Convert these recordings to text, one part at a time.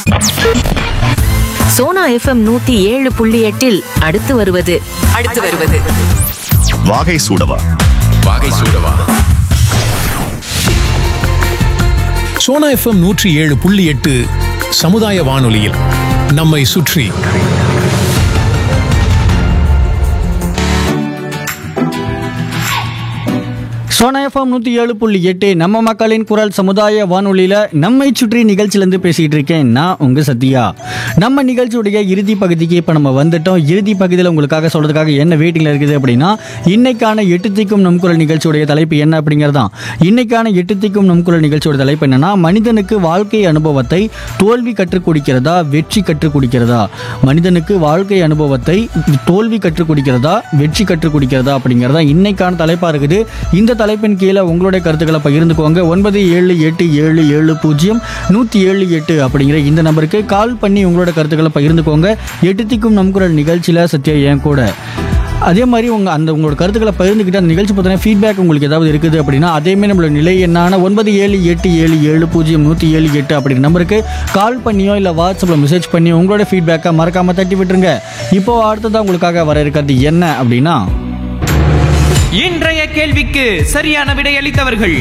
Sona FM நூத்தி ஏழு புள்ளி எட்டில் அடுத்து வருவது அடுத்து வருவது வாகை சூடவா வாகை சூடவா சோனா எஃப்எம் நூற்றி ஏழு புள்ளி எட்டு சமுதாய வானொலியில் நம்மை சுற்றி சோனா எஃப்எம் நூற்றி ஏழு புள்ளி எட்டு நம்ம மக்களின் குரல் சமுதாய வானொலியில் நம்மை சுற்றி நிகழ்ச்சியிலேருந்து பேசிகிட்டு இருக்கேன் நான் உங்கள் சத்யா நம்ம நிகழ்ச்சியுடைய இறுதி பகுதிக்கு இப்போ நம்ம வந்துட்டோம் இறுதி பகுதியில் உங்களுக்காக சொல்கிறதுக்காக என்ன வெயிட்டிங்கில் இருக்குது அப்படின்னா இன்னைக்கான எட்டு திக்கும் நம் குரல் நிகழ்ச்சியுடைய தலைப்பு என்ன அப்படிங்கிறது தான் இன்னைக்கான எட்டு திக்கும் நம் குரல் நிகழ்ச்சியோட தலைப்பு என்னன்னா மனிதனுக்கு வாழ்க்கை அனுபவத்தை தோல்வி கற்றுக் கொடுக்கிறதா வெற்றி கற்றுக் கொடுக்கிறதா மனிதனுக்கு வாழ்க்கை அனுபவத்தை தோல்வி கற்றுக் கொடுக்கிறதா வெற்றி கற்றுக் கொடுக்கிறதா அப்படிங்கிறதா இன்னைக்கான தலைப்பாக இருக்குது இந்த தலைப்பின் கீழே உங்களுடைய கருத்துக்களை பகிர்ந்துக்கோங்க ஒன்பது ஏழு எட்டு ஏழு ஏழு பூஜ்ஜியம் நூற்றி ஏழு எட்டு அப்படிங்கிற இந்த நம்பருக்கு கால் பண்ணி உங்களோட கருத்துக்களை பகிர்ந்துக்கோங்க எட்டு திக்கும் நம் குரல் நிகழ்ச்சியில் சத்யா என் கூட அதே மாதிரி உங்கள் அந்த உங்களோட கருத்துக்களை பகிர்ந்துக்கிட்டு அந்த நிகழ்ச்சி பற்றின ஃபீட்பேக் உங்களுக்கு ஏதாவது இருக்குது அப்படின்னா அதேமாதிரி நம்மளோட நிலை என்னான ஒன்பது ஏழு எட்டு ஏழு ஏழு பூஜ்ஜியம் நூற்றி ஏழு எட்டு அப்படிங்கிற நம்பருக்கு கால் பண்ணியோ இல்லை வாட்ஸ்அப்பில் மெசேஜ் பண்ணி உங்களோட ஃபீட்பேக்கை மறக்காமல் தட்டி விட்டுருங்க இப்போ அடுத்ததான் உங்களுக்காக வர இருக்கிறது என்ன அப்படின்னா இன்றைய கேள்விக்கு சரியான விடையளித்தவர்கள்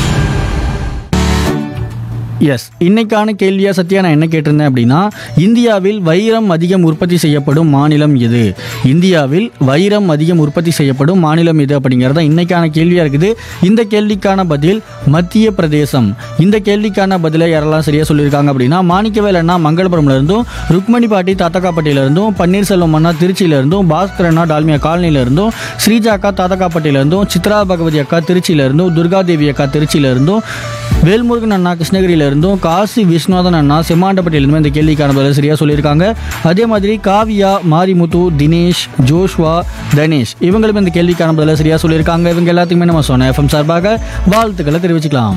எஸ் இன்னைக்கான கேள்வியா சத்யா நான் என்ன கேட்டிருந்தேன் அப்படின்னா இந்தியாவில் வைரம் அதிகம் உற்பத்தி செய்யப்படும் மாநிலம் எது இந்தியாவில் வைரம் அதிகம் உற்பத்தி செய்யப்படும் மாநிலம் எது அப்படிங்கிறது தான் இன்னைக்கான கேள்வியா இருக்குது இந்த கேள்விக்கான பதில் மத்திய பிரதேசம் இந்த கேள்விக்கான பதிலை யாரெல்லாம் சரியா சொல்லியிருக்காங்க அப்படின்னா மாணிக்கவேல் அண்ணா மங்களபுரம்ல இருந்தும் ருக்மணி பாட்டி தாத்தக்காப்பட்டியில இருந்தும் பன்னீர்செல்வம் அண்ணா திருச்சியில இருந்தும் பாஸ்கர் அண்ணா டால்மியா காலனில இருந்தும் ஸ்ரீஜா அக்கா தாத்தக்காப்பட்டியில இருந்தும் சித்ரா பகவதி அக்கா திருச்சியில இருந்தும் துர்காதேவி அக்கா திருச்சியில இருந்தும் வேல்முருகன் அண்ணா கிருஷ்ணகிரியில இருந்தும் காசி விஸ்வநாதன் அண்ணா செம்மாண்டப்பட்டியிலிருந்தும் இந்த கேள்விக்கான பதில் சரியா சொல்லியிருக்காங்க அதே மாதிரி காவியா மாரிமுத்து தினேஷ் ஜோஷ்வா தனேஷ் இவங்களும் இந்த கேள்விக்கான பதில் சரியா சொல்லியிருக்காங்க இவங்க எல்லாத்துக்குமே நம்ம சொன்ன எஃப்எம் சார்பாக வாழ்த்துக்களை தெரிவிச்சுக்கலாம்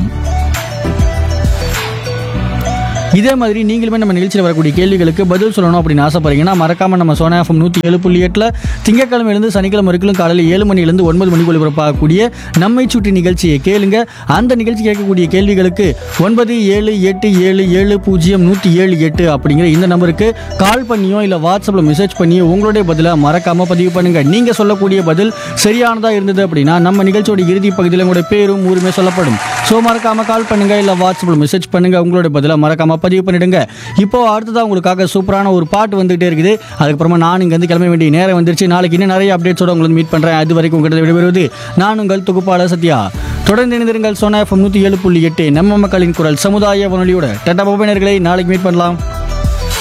இதே மாதிரி நீங்களுமே நம்ம நிகழ்ச்சியில் வரக்கூடிய கேள்விகளுக்கு பதில் சொல்லணும் அப்படின்னு ஆசைப்படுறீங்கன்னா மறக்காம நம்ம சோனா எஃப்எம் நூற்றி ஏழு புள்ளி எட்டில் திங்கக்கிழமையிலிருந்து சனிக்கிழமை வரைக்கும் காலையில் ஏழு மணிலேருந்து ஒன்பது மணிக்கு ஒளிபரப்பாகக்கூடிய நம்மை சுற்றி நிகழ்ச்சியை கேளுங்க அந்த நிகழ்ச்சி கேட்கக்கூடிய கேள்விகளுக்கு ஒன்பது ஏழு எட்டு ஏழு ஏழு பூஜ்ஜியம் நூற்றி ஏழு எட்டு அப்படிங்கிற இந்த நம்பருக்கு கால் பண்ணியோ இல்லை வாட்ஸ்அப்பில் மெசேஜ் பண்ணியோ உங்களுடைய பதிலை மறக்காம பதிவு பண்ணுங்க நீங்க சொல்லக்கூடிய பதில் சரியானதா இருந்தது அப்படின்னா நம்ம நிகழ்ச்சியோட இறுதி பகுதியில் உங்களுடைய பேரும் ஊருமே சொல்லப்படும் ஸோ மறக்காம கால் பண்ணுங்க இல்லை வாட்ஸ்அப்பில் மெசேஜ் பண்ணுங்க உங்களோட பதிலை மறக்காம பதிவு பண்ணிடுங்க இப்போ அடுத்ததான் உங்களுக்காக சூப்பரான ஒரு பாட்டு வந்துகிட்டே இருக்குது அதுக்கப்புறமா நான் இங்கேருந்து கிளம்ப வேண்டிய நேரம் வந்துருச்சு நாளைக்கு இன்னும் நிறைய அப்டேட்ஸோட உங்களை மீட் பண்ணுறேன் அது வரைக்கும் உங்கள்கிட்ட விடைபெறுவது நான் உங்கள் தொகுப்பாளர் சத்யா தொடர்ந்து இணைந்திருங்கள் சோனா எஃப்எம் நூற்றி ஏழு புள்ளி எட்டு நம்ம மக்களின் குரல் சமுதாய வானொலியோட டட்டா பபனர்களை நாளைக்கு மீட் பண்ணலாம்